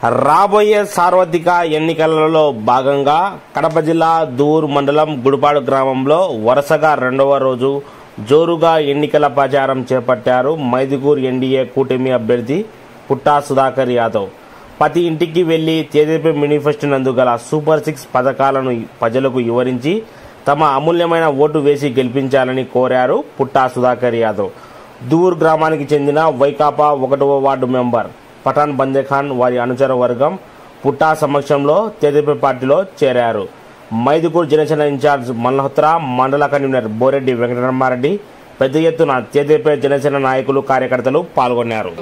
రాబోయే సార్వత్రిక ఎన్నికలలో భాగంగా కడప జిల్లా దూర్ మండలం గుడిపాడు గ్రామంలో వరుసగా రెండవ రోజు జోరుగా ఎన్నికల ప్రచారం చేపట్టారు మైదుగూర్ ఎన్డీఏ కూటమి అభ్యర్థి పుట్టా సుధాకర్ యాదవ్ ప్రతి ఇంటికి వెళ్లి తేదీపై మేనిఫెస్టో గల సూపర్ సిక్స్ పథకాలను ప్రజలకు వివరించి తమ అమూల్యమైన ఓటు వేసి గెలిపించాలని కోరారు పుట్టా సుధాకర్ యాదవ్ దూర్ గ్రామానికి చెందిన వైకాపా ఒకటవ వార్డు మెంబర్ పఠాన్ బందేఖాన్ వారి అనుచర వర్గం పుట్టా సమక్షంలో తేదీపీ పార్టీలో చేరారు మైదుగూరు జనసేన ఇన్ఛార్జ్ మల్హోత్రా మండల కన్వీనర్ బోరెడ్డి వెంకటరమారెడ్డి పెద్ద ఎత్తున తేదీపీ జనసేన నాయకులు కార్యకర్తలు పాల్గొన్నారు